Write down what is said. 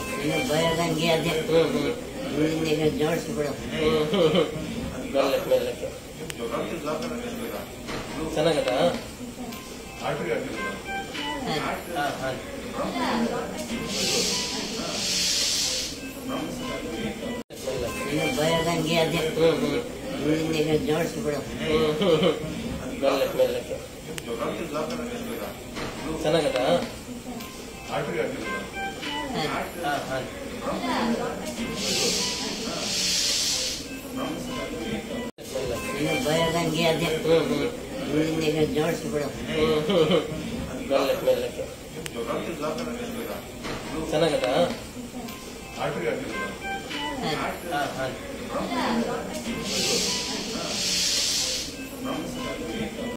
ಇನ್ನು ಬರೋದಂಗೆ ಅದೇ ಹ್ಮ್ ಹ್ಮ್ ಮುಂದಿನ ಜೋಡಿಸ್ಬಿಡು ಹ್ಮ್ ಹ್ಮ್ ಮೆಲ್ಲಕ್ಕೆ ಮೆಲ್ಲಕ್ಕೆ ಚೆನ್ನಾಗದ ಹಾ ಹಾ ಮೆಲ್ಲಕ್ಕೆ ಇನ್ನು ಬರೋದಂಗೆ ಅದೇ ಹ್ಮ್ ಹ್ಮ್ ಮುಂದಿನ ಜೋಡಿಸ್ಬಿಡು ಹ್ಮ್ ಹ್ಮ್ ಮೆಲ್ಲಕ್ಕೆ ಮೆಲ್ಲಕ್ಕೆ ಚೆನ್ನಾಗದ ಹಾ ಹಾ ಮೆಲ್ಲಕ್ಕೆ ಇನ್ನು ಬರೋದಂಗೆ ಅದೇ ಹ್ಮ್ ಹ್ಮ್ ಮುಂದಿನ ಜೋಡಿಸ್ಬಿಡು ಹ್ಮ್ ಹ್ಮ್ ಮೆಲ್ಲಕ್ಕೆ ಮೆಲ್ಲಕ್ಕೆ ಚೆನ್ನಾಗದ ಹಾ ಹಾ